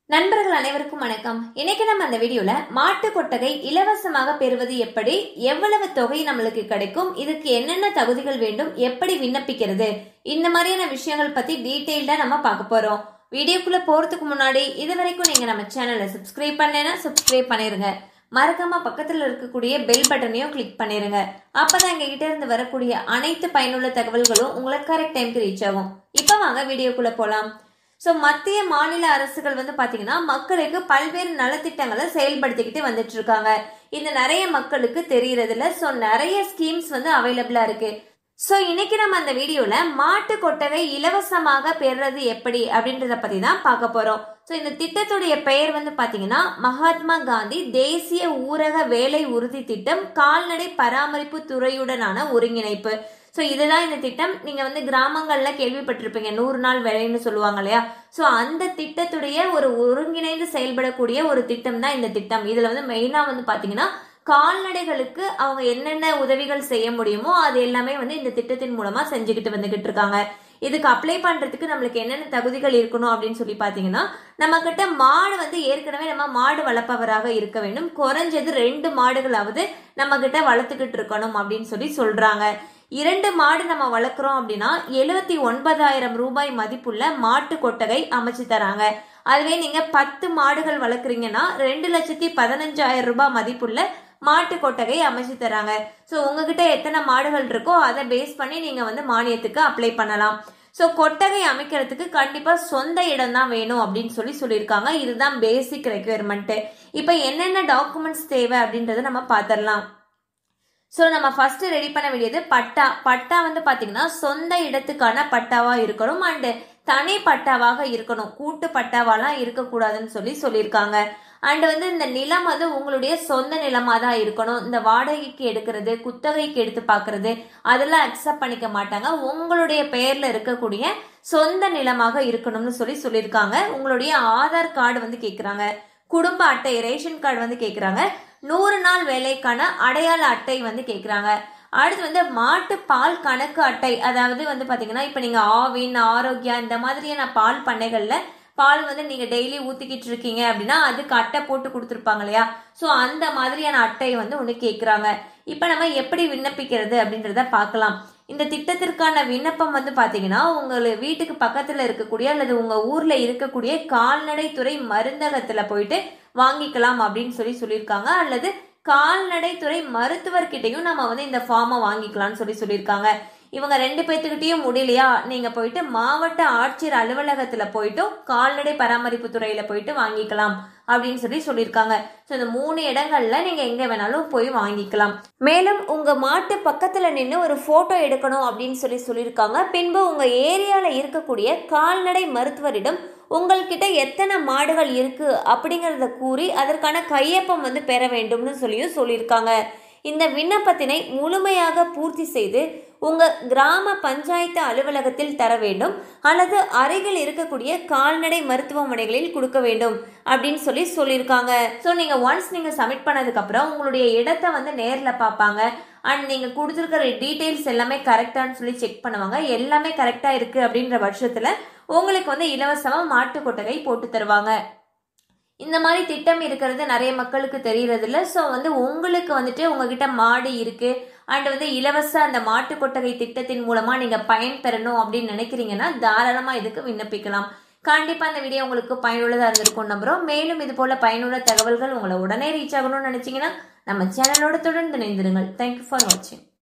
நண்பர்கள் அனைவருக்கும் வணக்கம் இன்னைக்கு நம்ம அந்த வீடியோல மாட்டு கொட்டகை இலவசமாக பெறுவது எப்படி எவ்வளவு தொகை நம்மளுக்கு கிடைக்கும் இதுக்கு என்னென்ன தகுதிகள் வேண்டும் எப்படி விண்ணப்பிக்கிறது இந்த மாதிரியான விஷயங்கள் பத்தி டீட்டெயில்டா நம்ம பார்க்க போறோம் வீடியோக்குள்ள போறதுக்கு முன்னாடி இது வரைக்கும் நீங்க நம்ம சேனலை சப்ஸ்கிரைப் பண்ணலைன்னா சப்ஸ்கிரைப் பண்ணிருங்க மறக்காம பக்கத்துல இருக்கக்கூடிய பெல் பட்டனையும் கிளிக் பண்ணிருங்க அப்பதான் எங்க கிட்ட இருந்து வரக்கூடிய அனைத்து பயனுள்ள தகவல்களும் உங்களுக்கு கரெக்ட் டைம்க்கு ரீச் ஆகும் இப்ப வாங்க வீடியோக்குள்ள போலாம் ஸோ மத்திய மாநில அரசுகள் வந்து பார்த்தீங்கன்னா மக்களுக்கு பல்வேறு நலத்திட்டங்களை செயல்படுத்திக்கிட்டு வந்துட்டு இருக்காங்க இது நிறைய மக்களுக்கு தெரியறதில்ல ஸோ நிறைய ஸ்கீம்ஸ் வந்து அவைலபிளா இருக்கு ஸோ இன்னைக்கு நம்ம அந்த வீடியோல மாட்டு கொட்டகை இலவசமாக பெறுறது எப்படி அப்படின்றத பத்தி தான் பார்க்க போறோம் ஸோ இந்த திட்டத்துடைய பெயர் வந்து பாத்தீங்கன்னா மகாத்மா காந்தி தேசிய ஊரக வேலை உறுதி திட்டம் கால்நடை பராமரிப்பு துறையுடனான ஒருங்கிணைப்பு ஸோ இதுதான் இந்த திட்டம் நீங்க வந்து கிராமங்கள்ல கேள்விப்பட்டிருப்பீங்க நூறு நாள் வேலைன்னு சொல்லுவாங்க இல்லையா ஸோ அந்த திட்டத்துடைய ஒரு ஒருங்கிணைந்து செயல்படக்கூடிய ஒரு திட்டம் தான் இந்த திட்டம் இதுல வந்து மெயினா வந்து பாத்தீங்கன்னா கால்நடைகளுக்கு அவங்க என்னென்ன உதவிகள் செய்ய முடியுமோ அது எல்லாமே வந்து இந்த திட்டத்தின் மூலமா செஞ்சுக்கிட்டு வந்துகிட்டு இருக்காங்க இதுக்கு அப்ளை பண்றதுக்கு நம்மளுக்கு என்னென்ன தகுதிகள் இருக்கணும் அப்படின்னு சொல்லி பாத்தீங்கன்னா நம்ம கிட்ட மாடு வந்து ஏற்கனவே நம்ம மாடு வளர்ப்பவராக இருக்க வேண்டும் குறைஞ்சது ரெண்டு மாடுகளாவது நம்ம கிட்ட வளர்த்துக்கிட்டு இருக்கணும் அப்படின்னு சொல்லி சொல்றாங்க இரண்டு மாடு நம்ம வளர்க்குறோம் அப்படின்னா எழுபத்தி ஒன்பதாயிரம் ரூபாய் மதிப்புள்ள மாட்டு கொட்டகை அமைச்சு தராங்க அதுவே நீங்க பத்து மாடுகள் வளர்க்குறீங்கன்னா ரெண்டு லட்சத்தி பதினஞ்சாயிரம் ரூபாய் மதிப்புள்ள மாட்டு கொட்டகை அமைச்சு தராங்க ஸோ உங்ககிட்ட எத்தனை மாடுகள் இருக்கோ அதை பேஸ் பண்ணி நீங்க வந்து மானியத்துக்கு அப்ளை பண்ணலாம் ஸோ கொட்டகை அமைக்கிறதுக்கு கண்டிப்பா சொந்த இடம் தான் வேணும் அப்படின்னு சொல்லி சொல்லியிருக்காங்க இதுதான் பேசிக் ரெக்குயர்மெண்ட் இப்போ என்னென்ன டாக்குமெண்ட்ஸ் தேவை அப்படின்றத நம்ம பார்த்துடலாம் ஸோ நம்ம ஃபர்ஸ்ட் ரெடி பண்ண வேண்டியது பட்டா பட்டா வந்து பார்த்தீங்கன்னா சொந்த இடத்துக்கான பட்டாவா இருக்கணும் அண்டு தனி பட்டாவாக இருக்கணும் கூட்டு பட்டாவாலாம் இருக்கக்கூடாதுன்னு சொல்லி சொல்லியிருக்காங்க அண்ட் வந்து இந்த நிலம் வந்து உங்களுடைய சொந்த நிலமா தான் இருக்கணும் இந்த வாடகைக்கு எடுக்கிறது குத்தகைக்கு எடுத்து பார்க்கறது அதெல்லாம் அக்செப்ட் பண்ணிக்க மாட்டாங்க உங்களுடைய பெயர்ல இருக்கக்கூடிய சொந்த நிலமாக இருக்கணும்னு சொல்லி சொல்லியிருக்காங்க உங்களுடைய ஆதார் கார்டு வந்து கேட்குறாங்க குடும்ப அட்டை ரேஷன் கார்டு வந்து கேட்குறாங்க நூறு நாள் வேலைக்கான அடையாள அட்டை வந்து கேட்குறாங்க அடுத்து வந்து மாட்டு பால் கணக்கு அட்டை அதாவது வந்து பார்த்தீங்கன்னா இப்போ நீங்கள் ஆவின் ஆரோக்கியா இந்த மாதிரியான பால் பண்ணைகளில் பால் வந்து நீங்கள் டெய்லி ஊற்றிக்கிட்டு இருக்கீங்க அப்படின்னா அதுக்கு அட்டை போட்டு கொடுத்துருப்பாங்க இல்லையா ஸோ அந்த மாதிரியான அட்டை வந்து ஒன்று கேட்குறாங்க இப்போ நம்ம எப்படி விண்ணப்பிக்கிறது அப்படின்றத பார்க்கலாம் இந்த திட்டத்திற்கான விண்ணப்பம் வந்து பார்த்தீங்கன்னா உங்கள் வீட்டுக்கு பக்கத்தில் இருக்கக்கூடிய அல்லது உங்கள் ஊரில் இருக்கக்கூடிய கால்நடைத்துறை மருந்தகத்தில் போயிட்டு வாங்கிக்கலாம் அப்படின்னு சொல்லி சொல்லியிருக்காங்க அல்லது கால்நடைத்துறை மருத்துவர்கிட்டையும் நம்ம வந்து இந்த ஃபார்மை வாங்கிக்கலாம்னு சொல்லி சொல்லியிருக்காங்க இவங்க ரெண்டு பேர்த்துக்கிட்டையும் முடியலையா நீங்க போயிட்டு மாவட்ட ஆட்சியர் அலுவலகத்துல போயிட்டும் கால்நடை பராமரிப்பு துறையில போயிட்டு வாங்கிக்கலாம் அப்படின்னு சொல்லி சொல்லியிருக்காங்க ஸோ இந்த மூணு இடங்கள்ல நீங்க எங்க வேணாலும் போய் வாங்கிக்கலாம் மேலும் உங்க மாட்டு பக்கத்துல நின்று ஒரு போட்டோ எடுக்கணும் அப்படின்னு சொல்லி சொல்லியிருக்காங்க பின்பு உங்க ஏரியால இருக்கக்கூடிய கால்நடை மருத்துவரிடம் உங்கள்கிட்ட எத்தனை மாடுகள் இருக்கு அப்படிங்கிறத கூறி அதற்கான கையொப்பம் வந்து பெற வேண்டும்னு சொல்லியும் சொல்லியிருக்காங்க இந்த விண்ணப்பத்தினை முழுமையாக பூர்த்தி செய்து உங்க கிராம பஞ்சாயத்து அலுவலகத்தில் தர வேண்டும் அல்லது அருகில் இருக்கக்கூடிய கால்நடை மருத்துவமனைகளில் கொடுக்க வேண்டும் அப்படின்னு சொல்லி சொல்லியிருக்காங்க ஸோ நீங்க ஒன்ஸ் நீங்க சப்மிட் பண்ணதுக்கு அப்புறம் உங்களுடைய இடத்த வந்து நேரில் பார்ப்பாங்க அண்ட் நீங்க கொடுத்துருக்கிற டீட்டெயில்ஸ் எல்லாமே கரெக்டான்னு சொல்லி செக் பண்ணுவாங்க எல்லாமே கரெக்டா இருக்கு அப்படின்ற பட்சத்துல உங்களுக்கு வந்து இலவசமா மாட்டு கொட்டகை போட்டு தருவாங்க இந்த மாதிரி திட்டம் இருக்கிறது நிறைய மக்களுக்கு தெரியறது இல்லை ஸோ வந்து உங்களுக்கு வந்துட்டு உங்ககிட்ட மாடு இருக்கு அண்ட் வந்து இலவச அந்த மாட்டு கொட்டகை திட்டத்தின் மூலமா நீங்க பயன் பெறணும் அப்படின்னு நினைக்கிறீங்கன்னா தாராளமா இதுக்கு விண்ணப்பிக்கலாம் கண்டிப்பா இந்த வீடியோ உங்களுக்கு பயனுள்ளதா இருந்திருக்கும் நம்புறோம் மேலும் இது போல பயனுள்ள தகவல்கள் உங்களை உடனே ரீச் ஆகணும்னு நினைச்சீங்கன்னா நம்ம சேனலோட தொடர்ந்து இணைந்திருங்கள் தேங்க்யூ ஃபார் வாட்சிங்